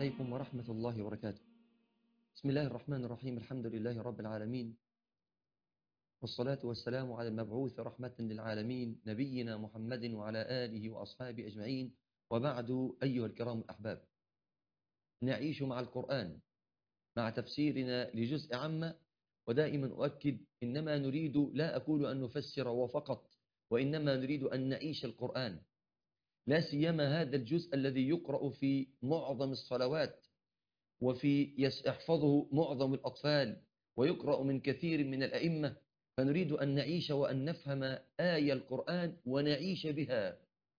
عليكم ورحمة الله وبركاته بسم الله الرحمن الرحيم الحمد لله رب العالمين والصلاة والسلام على المبعوث رحمة للعالمين نبينا محمد وعلى آله وأصحابه أجمعين وبعد أيها الكرام الأحباب نعيش مع القرآن مع تفسيرنا لجزء عامة ودائما أؤكد إنما نريد لا أقول أن نفسر وفقط وإنما نريد أن نعيش القرآن لا سيما هذا الجزء الذي يقرأ في معظم الصلوات وفي يحفظه معظم الأطفال ويقرأ من كثير من الأئمة فنريد أن نعيش وأن نفهم آية القرآن ونعيش بها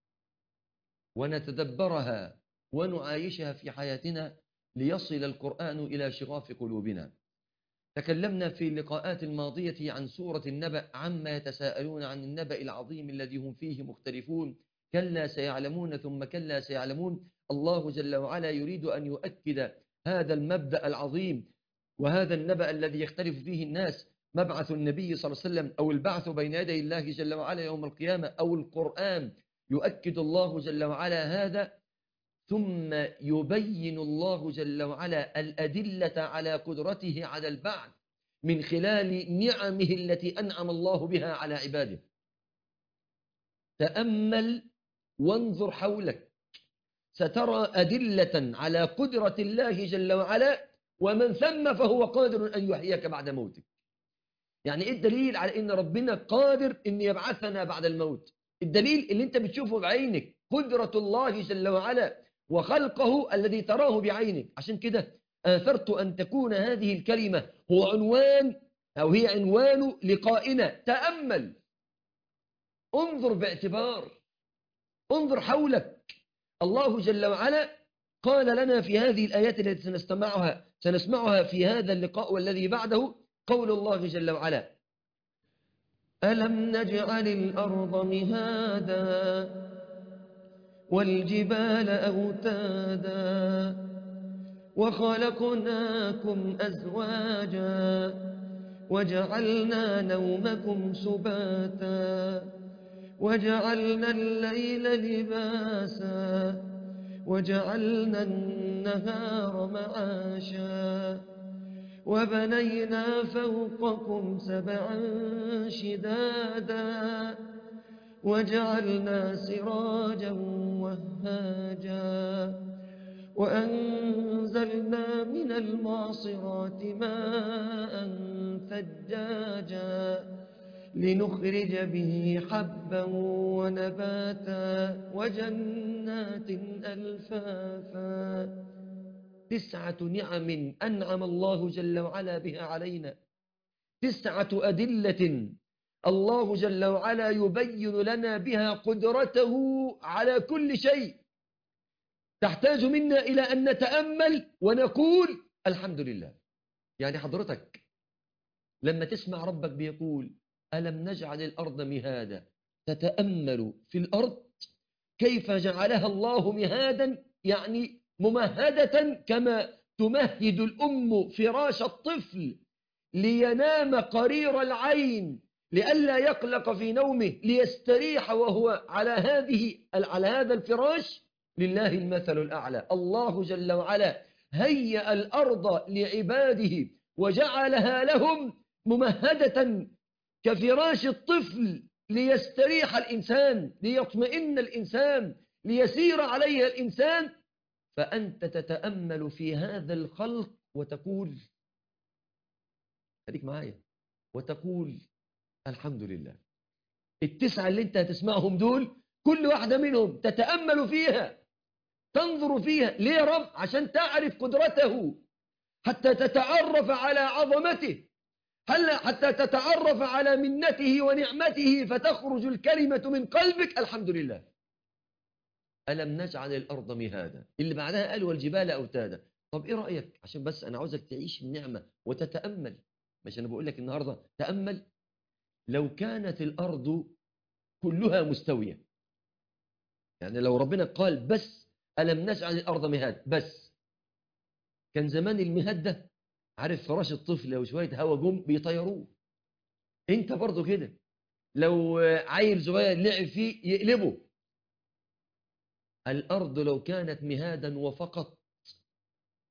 ونتدبرها ونعايشها في حياتنا ليصل القرآن إلى شغاف قلوبنا تكلمنا في اللقاءات الماضية عن سورة النبأ عما يتساءلون عن النبأ العظيم الذي هم فيه مختلفون كلا سيعلمون ثم كلا سيعلمون الله جل وعلا يريد أن يؤكد هذا المبدأ العظيم وهذا النبأ الذي يختلف فيه الناس مبعث النبي صلى الله عليه وسلم أو البعث بين يدي الله جل وعلا يوم القيامة أو القرآن يؤكد الله جل وعلا هذا ثم يبين الله جل وعلا الأدلة على قدرته على البعث من خلال نعمه التي أنعم الله بها على عباده تأمل وانظر حولك سترى أدلة على قدرة الله جل وعلا ومن ثم فهو قادر أن يحييك بعد موتك يعني إيه الدليل على أن ربنا قادر أن يبعثنا بعد الموت الدليل اللي انت بتشوفه بعينك قدرة الله جل وعلا وخلقه الذي تراه بعينك عشان كده آثرت أن تكون هذه الكلمة هو عنوان أو هي عنوان لقائنا تأمل انظر باعتبار انظر حولك الله جل وعلا قال لنا في هذه الآيات التي سنستمعها سنسمعها في هذا اللقاء والذي بعده قول الله جل وعلا ألم نجعل الأرض مهادا والجبال أوتادا وخلقناكم أزواجا وجعلنا نومكم سباتا وجعلنا الليل لباسا وجعلنا النهار معاشا وبنينا فوقكم سبعا شدادا وجعلنا سراجا وهاجا وأنزلنا من المعصرات ماء ثجاجا لنخرج به حبا ونباتا وجنات ألفافا تسعة نعم أنعم الله جل وعلا بها علينا تسعة أدلة الله جل وعلا يبين لنا بها قدرته على كل شيء تحتاج منا إلى أن نتأمل ونقول الحمد لله يعني حضرتك لما تسمع ربك بيقول ألم نجعل الأرض مهادا تتأمل في الأرض كيف جعلها الله مهادا يعني ممهدة كما تمهد الأم فراش الطفل لينام قرير العين لئلا يقلق في نومه ليستريح وهو على هذه على هذا الفراش لله المثل الأعلى الله جل وعلا هيأ الأرض لعباده وجعلها لهم ممهدة كفراش الطفل ليستريح الإنسان ليطمئن الإنسان ليسير عليها الإنسان فأنت تتأمل في هذا الخلق وتقول خليك معايا وتقول الحمد لله التسعة اللي انت هتسمعهم دول كل واحدة منهم تتأمل فيها تنظر فيها ليه يا رب عشان تعرف قدرته حتى تتعرف على عظمته هل حتى تتعرف على منته ونعمته فتخرج الكلمة من قلبك الحمد لله ألم نجعل الأرض مهادا اللي بعدها قال والجبال أوتادا طب إيه رأيك عشان بس أنا عاوزك تعيش النعمة وتتأمل مش أنا بقول لك النهاردة تأمل لو كانت الأرض كلها مستوية يعني لو ربنا قال بس ألم نجعل الأرض مهاد بس كان زمان المهاد ده عارف فراش الطفل لو شوية هوا جم بيطيروه انت برضو كده لو عيل صغير لعب فيه يقلبه الأرض لو كانت مهادا وفقط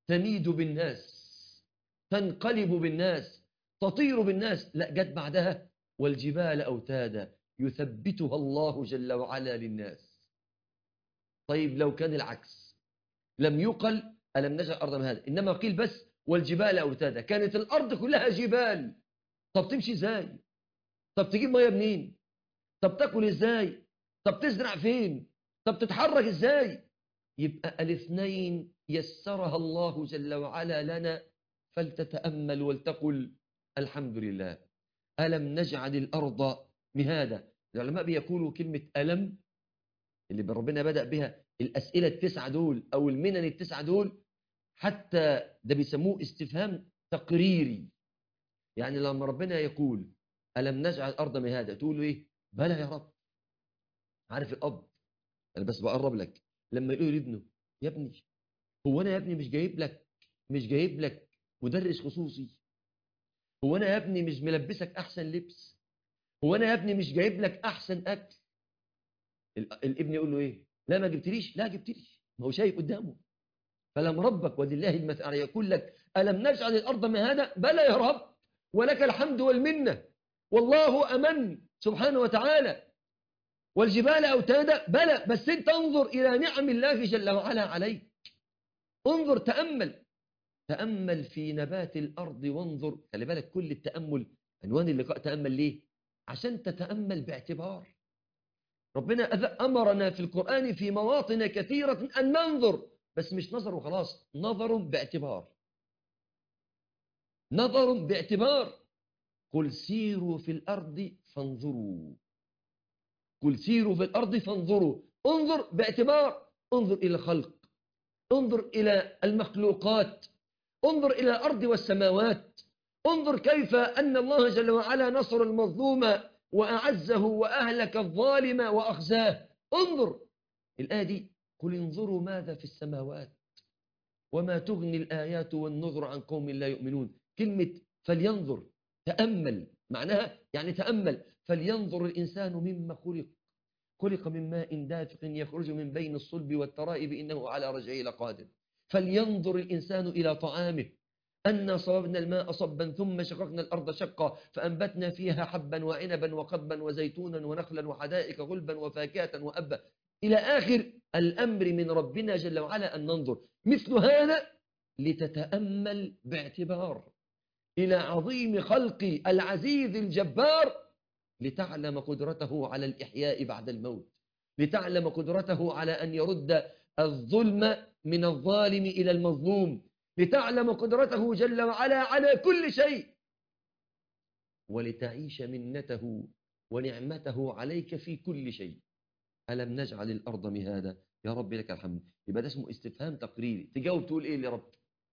تميد بالناس تنقلب بالناس تطير بالناس لا جت بعدها والجبال أوتادا يثبتها الله جل وعلا للناس طيب لو كان العكس لم يقل ألم نجعل الأرض مهادا إنما قيل بس والجبال أوتادا كانت الأرض كلها جبال طب تمشي ازاي طب تجيب ميه منين طب تاكل ازاي طب تزرع فين طب تتحرك ازاي يبقى الاثنين يسرها الله جل وعلا لنا فلتتأمل ولتقل الحمد لله ألم نجعل الأرض مهادا العلماء بيقولوا كلمة ألم اللي ربنا بدأ بها الأسئلة التسعة دول أو المنن التسعة دول حتى ده بيسموه استفهام تقريري يعني لما ربنا يقول ألم نجعل الأرض مهادا تقول له إيه بلى يا رب عارف الأب أنا بس بقرب لك لما يقول لابنه يا ابني هو أنا يا ابني مش جايب لك مش جايب لك مدرس خصوصي هو أنا يا ابني مش ملبسك أحسن لبس هو أنا يا ابني مش جايب لك أحسن أكل الابن يقول له إيه لا ما جبتليش لا جبتليش ما هو شايف قدامه فلم ربك ولله المثل يقول لك ألم نجعل الأرض مهادا بلى يا رب ولك الحمد والمنة والله أمن سبحانه وتعالى والجبال أوتادا بلى بس انت انظر إلى نعم الله جل وعلا عليك انظر تأمل تأمل في نبات الأرض وانظر خلي بالك كل التأمل عنوان اللقاء تأمل ليه عشان تتأمل باعتبار ربنا أمرنا في القرآن في مواطن كثيرة أن ننظر بس مش نظر وخلاص نظر باعتبار نظر باعتبار قل سيروا في الأرض فانظروا قل سيروا في الأرض فانظروا انظر باعتبار انظر إلى الخلق انظر إلى المخلوقات انظر إلى الأرض والسماوات انظر كيف أن الله جل وعلا نصر المظلوم وأعزه وأهلك الظالم وأخزاه انظر الآية دي قل انظروا ماذا في السماوات وما تغني الآيات والنظر عن قوم لا يؤمنون كلمة فلينظر تأمل معناها يعني تأمل فلينظر الإنسان مما خلق خلق من ماء دافق يخرج من بين الصلب والترائب إنه على رجعه لقادر فلينظر الإنسان إلى طعامه أنا صببنا الماء صبا ثم شققنا الأرض شقا فأنبتنا فيها حبا وعنبا وقضبا وزيتونا ونخلا وحدائق غلبا وفاكهة وأبا إلى آخر الأمر من ربنا جل وعلا أن ننظر مثل هذا لتتأمل باعتبار إلى عظيم خلق العزيز الجبار لتعلم قدرته على الإحياء بعد الموت لتعلم قدرته على أن يرد الظلم من الظالم إلى المظلوم لتعلم قدرته جل وعلا على كل شيء ولتعيش منته ونعمته عليك في كل شيء ألم نجعل الأرض مهادا يا رب لك الحمد يبقى ده اسمه استفهام تقريري تجاوب تقول إيه يا رب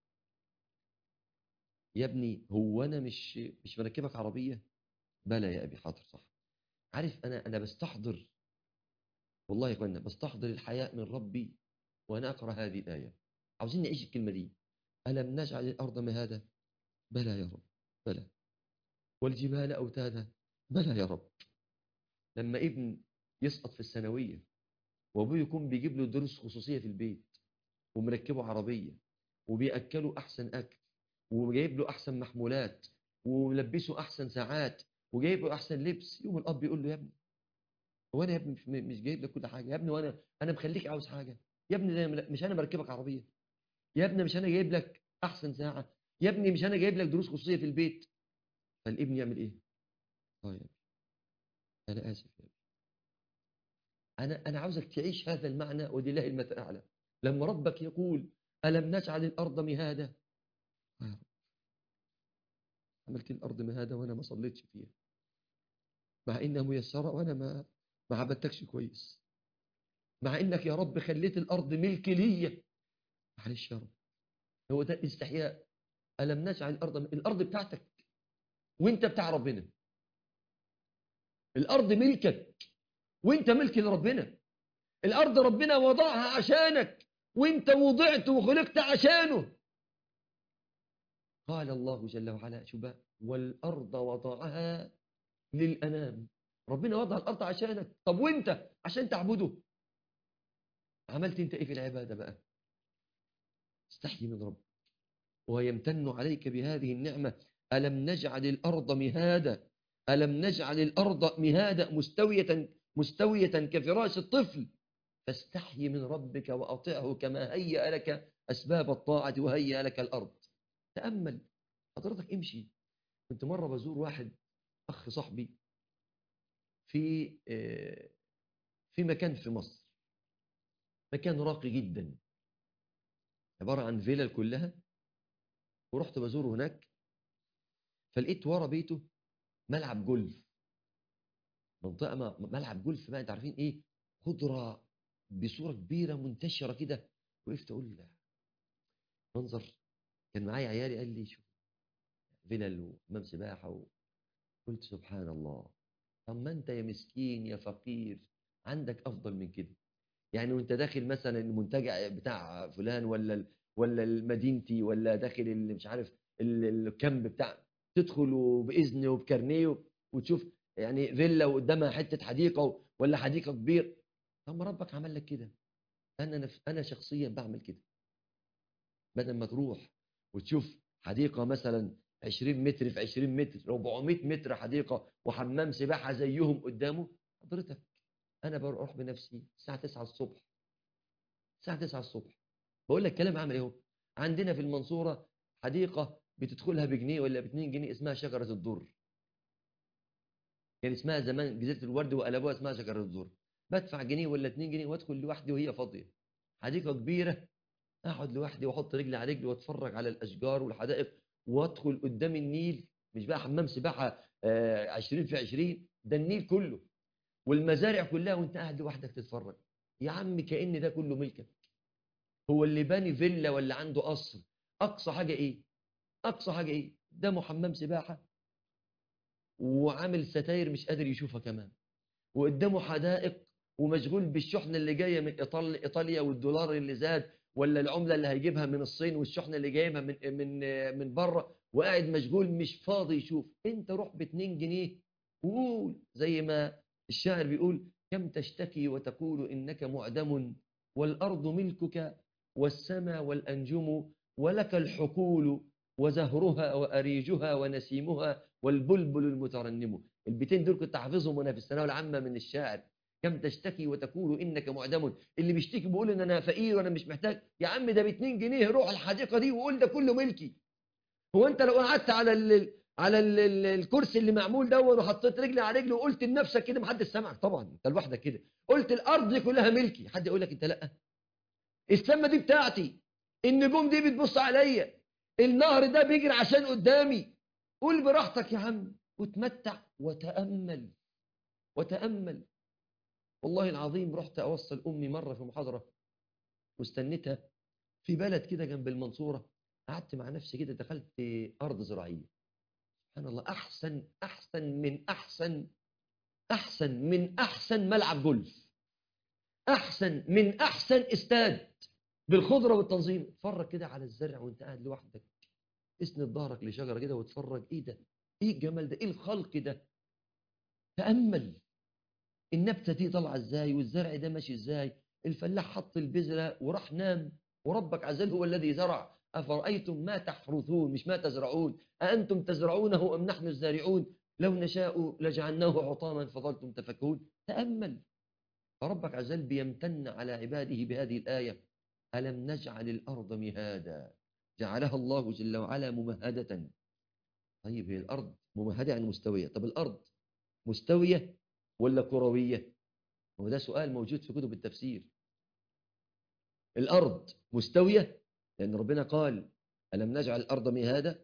يا ابني هو أنا مش مش مركبك عربية بلى يا أبي حاضر صح عارف أنا أنا بستحضر والله يا اخوانا بستحضر الحياء من ربي وأنا أقرأ هذه الآية عاوزين نعيش الكلمة دي ألم نجعل الأرض مهادا بلى يا رب بلى والجبال أوتادا بلى يا رب لما ابن يسقط في الثانوية وابوه يكون بيجيب له دروس خصوصية في البيت ومركبه عربية وبيأكله أحسن أكل وجايب له أحسن محمولات وملبسه أحسن ساعات وجايب له أحسن لبس يوم الأب يقول له يا ابني هو أنا يا ابني مش, مش جايب لك كل حاجة يا ابني وأنا أنا مخليك عاوز حاجة يا ابني مش أنا مركبك عربية يا ابني مش أنا جايب لك أحسن ساعة يا ابني مش أنا جايب لك دروس خصوصية في البيت فالابن يعمل إيه؟ اه يا ابني أنا آسف يا ابني أنا أنا عاوزك تعيش هذا المعنى ولله المثل الأعلى لما ربك يقول ألم نجعل الأرض مهادا يا رب عملت الأرض مهادا وأنا ما صليتش فيها مع إنها ميسرة وأنا ما ما عبدتكش كويس مع إنك يا رب خليت الأرض ملك ليا معلش يا رب هو ده الاستحياء ألم نجعل الأرض الأرض بتاعتك وانت بتاع ربنا الأرض ملكك وانت ملك لربنا الأرض ربنا وضعها عشانك وانت وضعت وخلقت عشانه قال الله جل وعلا شبا والأرض وضعها للأنام ربنا وضع الأرض عشانك طب وانت عشان تعبده عملت انت ايه في العبادة بقى استحي من ربك ويمتن عليك بهذه النعمة ألم نجعل الأرض مهادا ألم نجعل الأرض مهادا مستوية مستوية كفراش الطفل فاستحي من ربك وأطعه كما هيأ لك أسباب الطاعة وهيأ لك الأرض تأمل حضرتك امشي كنت مرة بزور واحد أخ صاحبي في في مكان في مصر مكان راقي جدا عبارة عن فيلل كلها ورحت بزوره هناك فلقيت ورا بيته ملعب جولف منطقة ملعب جولف بقى انت عارفين ايه خضرة بصورة كبيرة منتشرة كده وقفت اقول لا منظر كان معايا عيالي قال لي شوف فيلل وحمام سباحة و... قلت سبحان الله طب ما انت يا مسكين يا فقير عندك افضل من كده يعني وانت داخل مثلا المنتجع بتاع فلان ولا ولا المدينتي ولا داخل اللي مش عارف الكامب بتاع تدخل باذن وبكارنيه وتشوف يعني فيلا وقدامها حته حديقه ولا حديقه كبير طب ما ربك عمل لك كده انا انا شخصيا بعمل كده بدل ما تروح وتشوف حديقه مثلا 20 متر في 20 متر 400 متر حديقه وحمام سباحه زيهم قدامه حضرتك انا بروح بنفسي الساعه 9 الصبح الساعه 9 الصبح بقول لك كلام عامل اهو عندنا في المنصوره حديقه بتدخلها بجنيه ولا ب 2 جنيه اسمها شجره الدر كان اسمها زمان جزيره الورد وقلبوها اسمها شجره الدر بدفع جنيه ولا 2 جنيه وادخل لوحدي وهي فاضيه حديقه كبيره اقعد لوحدي واحط رجلي على رجلي واتفرج على الاشجار والحدائق وادخل قدام النيل مش بقى حمام سباحه 20 في 20 ده النيل كله والمزارع كلها وانت قاعد لوحدك تتفرج يا عم كأن ده كله ملكك هو اللي باني فيلا ولا عنده قصر اقصى حاجه ايه اقصى حاجه ايه ده حمام سباحه وعامل ستاير مش قادر يشوفها كمان وقدامه حدائق ومشغول بالشحنه اللي جايه من إيطاليا, ايطاليا والدولار اللي زاد ولا العمله اللي هيجيبها من الصين والشحنه اللي جايبها من من من بره وقاعد مشغول مش فاضي يشوف انت روح ب 2 جنيه وقول زي ما الشاعر بيقول كم تشتكي وتقول انك معدم والارض ملكك والسماء والانجم ولك الحقول وزهرها واريجها ونسيمها والبلبل المترنم البيتين دول كنت حافظهم وانا في الثانويه العامه من الشاعر كم تشتكي وتقول انك معدم اللي بيشتكي بيقول ان انا فقير وانا مش محتاج يا عم ده ب 2 جنيه روح الحديقه دي وقول ده كله ملكي هو انت لو قعدت على ال على ال ال الكرسي اللي معمول دوت وحطيت رجلي على رجلي وقلت لنفسك كده محدش سمعك طبعا انت لوحدك كده قلت الارض دي كلها ملكي حد يقول لك انت لا السما دي بتاعتي النجوم دي بتبص عليا النهر ده بيجري عشان قدامي قول براحتك يا عم وتمتع وتامل وتامل والله العظيم رحت اوصل امي مره في محاضره واستنيتها في بلد كده جنب المنصوره قعدت مع نفسي كده دخلت ارض زراعيه سبحان الله احسن احسن من احسن احسن من احسن ملعب جولف احسن من احسن استاد بالخضره والتنظيم اتفرج كده على الزرع وانت قاعد لوحدك اسند ظهرك لشجره كده واتفرج ايه ده ايه الجمال ده ايه الخلق ده تامل النبته دي طالعه ازاي والزرع ده ماشي ازاي الفلاح حط البذره وراح نام وربك عز وجل هو الذي زرع أفرأيتم ما تحرثون مش ما تزرعون أأنتم تزرعونه أم نحن الزارعون لو نشاء لجعلناه حطاما فظلتم تفكهون تأمل فربك عز وجل بيمتن على عباده بهذه الآية ألم نجعل الأرض مهادا جعلها الله جل وعلا ممهدة طيب هي الأرض ممهدة يعني مستوية طب الأرض مستوية ولا كروية هو ده سؤال موجود في كتب التفسير الأرض مستوية لأن ربنا قال ألم نجعل الأرض مهادا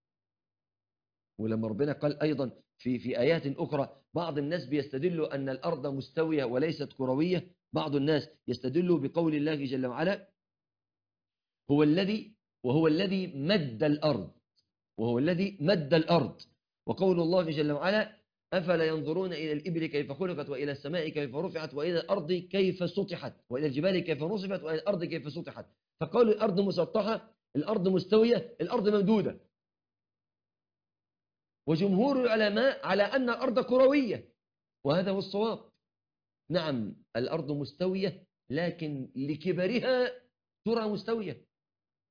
ولما ربنا قال أيضا في في آيات أخرى بعض الناس بيستدلوا أن الأرض مستوية وليست كروية بعض الناس يستدلوا بقول الله جل وعلا هو الذي وهو الذي مد الأرض وهو الذي مد الأرض وقول الله جل وعلا أفلا ينظرون إلى الإبل كيف خلقت وإلى السماء كيف رفعت وإلى الأرض كيف سطحت وإلى الجبال كيف نصبت وإلى الأرض كيف سطحت فقالوا الأرض مسطحة الأرض مستوية الأرض ممدودة وجمهور العلماء على أن الأرض كروية وهذا هو الصواب نعم الأرض مستوية لكن لكبرها ترى مستوية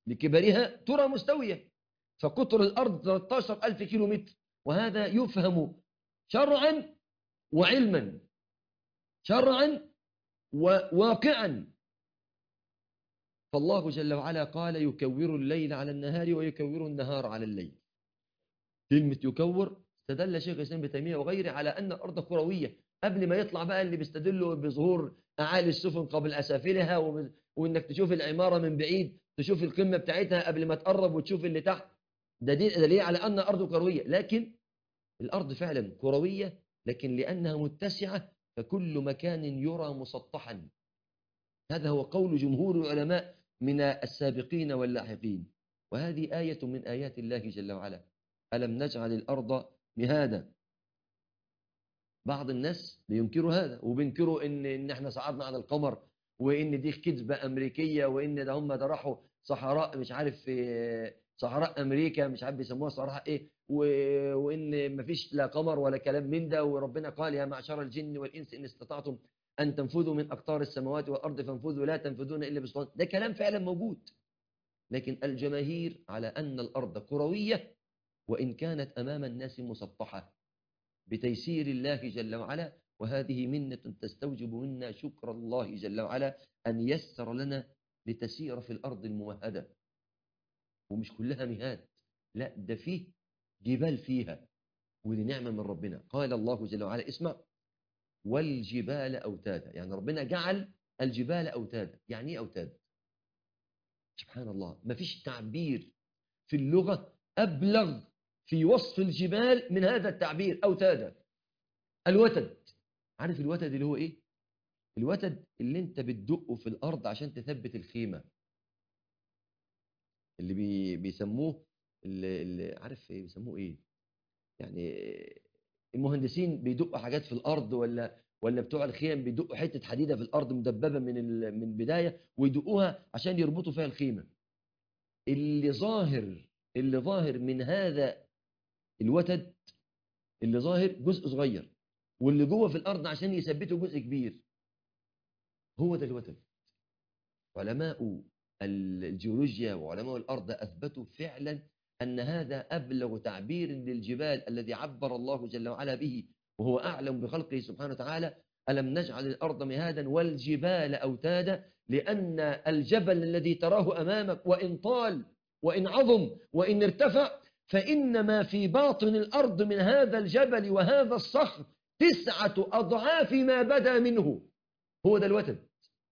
لكبرها ترى مستوية فقطر الأرض 13 ألف كيلو متر وهذا يفهم شرعا وعلما شرعا وواقعا فالله جل وعلا قال يكور الليل على النهار ويكور النهار على الليل كلمة يكور استدل شيخ الإسلام ابن تيمية وغيره على أن الأرض كروية قبل ما يطلع بقى اللي بيستدلوا بظهور أعالي السفن قبل أسافلها وب- وإنك تشوف العمارة من بعيد تشوف القمة بتاعتها قبل ما تقرب وتشوف اللي تحت ده دي- دليل على أن الأرض كروية لكن الأرض فعلا كروية لكن لأنها متسعة فكل مكان يرى مسطحا هذا هو قول جمهور العلماء من السابقين واللاحقين وهذه آية من آيات الله جل وعلا ألم نجعل الأرض مهادا بعض الناس بينكروا هذا وبينكروا إن, إن إحنا صعدنا على القمر وإن دي كذبة أمريكية وإن ده هم ده راحوا صحراء مش عارف في صحراء أمريكا مش عارف بيسموها صحراء إيه و- وإن مفيش لا قمر ولا كلام من ده وربنا قال يا معشر الجن والإنس إن استطعتم أن تنفذوا من أقطار السماوات والأرض فانفذوا لا تنفذون إلا بسلطان ده كلام فعلا موجود لكن الجماهير على أن الأرض كروية وإن كانت أمام الناس مسطحة بتيسير الله جل وعلا وهذه منة تستوجب منا شكر الله جل وعلا أن يسر لنا لتسير في الأرض الممهدة ومش كلها مهاد لا ده فيه جبال فيها ودي نعمة من ربنا قال الله جل وعلا اسمع والجبال أوتادا يعني ربنا جعل الجبال أوتادا يعني إيه أوتاد سبحان الله ما فيش تعبير في اللغة أبلغ في وصف الجبال من هذا التعبير أوتادا الوتد عارف الوتد اللي هو إيه الوتد اللي انت بتدقه في الأرض عشان تثبت الخيمة اللي بي بيسموه اللي اللي عارف إيه بيسموه إيه يعني المهندسين بيدقوا حاجات في الأرض ولا ولا بتوع الخيم بيدقوا حتة حديدة في الأرض مدببة من ال- من البداية ويدقوها عشان يربطوا فيها الخيمة اللي ظاهر اللي ظاهر من هذا الوتد اللي ظاهر جزء صغير واللي جوه في الأرض عشان يثبته جزء كبير هو ده الوتد علماء الجيولوجيا وعلماء الأرض أثبتوا فعلا أن هذا أبلغ تعبير للجبال الذي عبر الله جل وعلا به وهو أعلم بخلقه سبحانه وتعالى ألم نجعل الأرض مهادا والجبال أوتادا لأن الجبل الذي تراه أمامك وإن طال وإن عظم وإن ارتفع فإن ما في باطن الأرض من هذا الجبل وهذا الصخر تسعة أضعاف ما بدا منه هو ده الوتد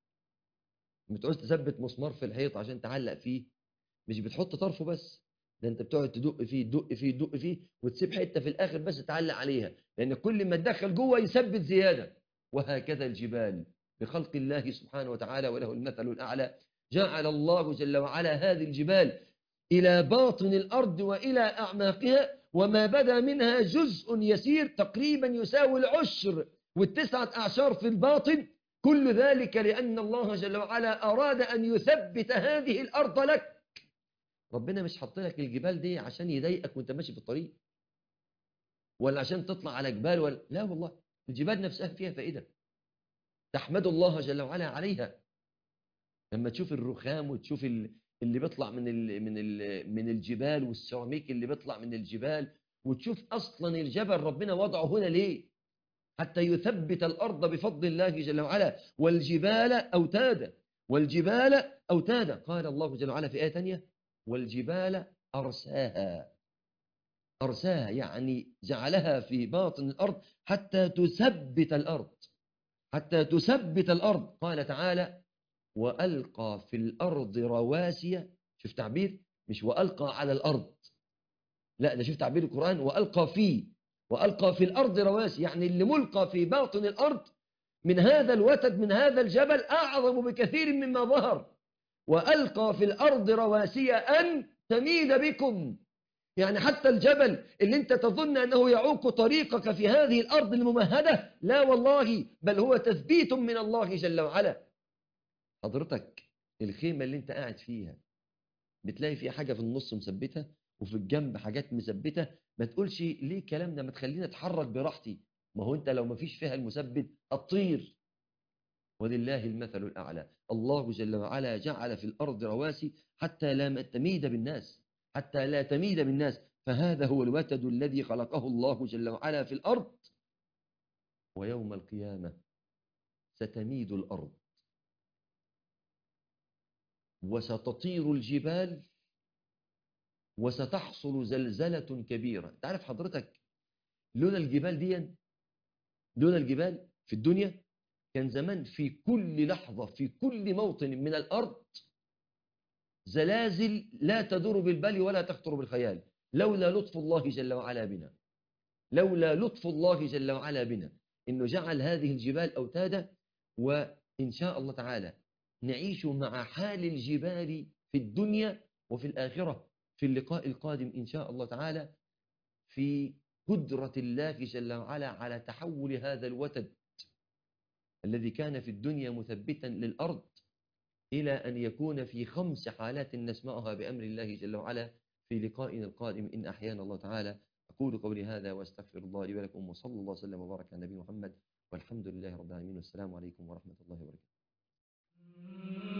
بتعوز تثبت مسمار في الحيط عشان تعلق فيه مش بتحط طرفه بس ده انت بتقعد تدق فيه تدق فيه تدق فيه وتسيب حته في الاخر بس تعلق عليها لان كل ما تدخل جوه يثبت زياده وهكذا الجبال بخلق الله سبحانه وتعالى وله المثل الاعلى جعل الله جل وعلا هذه الجبال الى باطن الارض والى اعماقها وما بدا منها جزء يسير تقريبا يساوي العشر والتسعه اعشار في الباطن كل ذلك لان الله جل وعلا اراد ان يثبت هذه الارض لك ربنا مش حاط لك الجبال دي عشان يضايقك وانت ماشي في الطريق ولا عشان تطلع على جبال ولا لا والله الجبال نفسها فيها فائدة تحمد الله جل وعلا عليها لما تشوف الرخام وتشوف ال- اللي بيطلع من ال من ال من الجبال والسيراميك اللي بيطلع من الجبال وتشوف اصلا الجبل ربنا وضعه هنا ليه حتى يثبت الارض بفضل الله جل وعلا والجبال اوتادا والجبال اوتادا قال الله جل وعلا في ايه ثانيه والجبال أرساها أرساها يعني جعلها في باطن الأرض حتى تثبت الأرض حتى تثبت الأرض قال تعالى وألقى في الأرض رواسي شوف تعبير مش وألقى على الأرض لا ده شوف تعبير القرآن وألقى فيه وألقى في الأرض رواسي يعني اللي ملقى في باطن الأرض من هذا الوتد من هذا الجبل أعظم بكثير مما ظهر وألقى في الأرض رواسي أن تميد بكم يعني حتى الجبل اللي انت تظن أنه يعوق طريقك في هذه الأرض الممهدة لا والله بل هو تثبيت من الله جل وعلا حضرتك الخيمة اللي انت قاعد فيها بتلاقي فيها حاجة في النص مثبتة وفي الجنب حاجات مثبتة ما تقولش ليه الكلام ده ما تخليني اتحرك براحتي ما هو انت لو ما فيش فيها المثبت هتطير ولله المثل الأعلى الله جل وعلا جعل في الأرض رواسي حتى لا تميد بالناس حتى لا تميد بالناس فهذا هو الوتد الذي خلقه الله جل وعلا في الأرض ويوم القيامة ستميد الأرض وستطير الجبال وستحصل زلزلة كبيرة تعرف حضرتك لولا الجبال دي لولا الجبال في الدنيا كان زمان في كل لحظة في كل موطن من الأرض زلازل لا تدور بالبال ولا تخطر بالخيال لولا لطف الله جل وعلا بنا لولا لطف الله جل وعلا بنا إنه جعل هذه الجبال أوتادا وإن شاء الله تعالى نعيش مع حال الجبال في الدنيا وفي الآخرة في اللقاء القادم إن شاء الله تعالى في قدرة الله جل وعلا على تحول هذا الوتد الذي كان في الدنيا مثبتا للأرض إلى أن يكون في خمس حالات نسمعها بأمر الله جل وعلا في لقائنا القادم إن أحيانا الله تعالى أقول قولي هذا وأستغفر الله لي ولكم وصلى الله وسلم وبارك على نبي محمد والحمد لله رب العالمين والسلام عليكم ورحمة الله وبركاته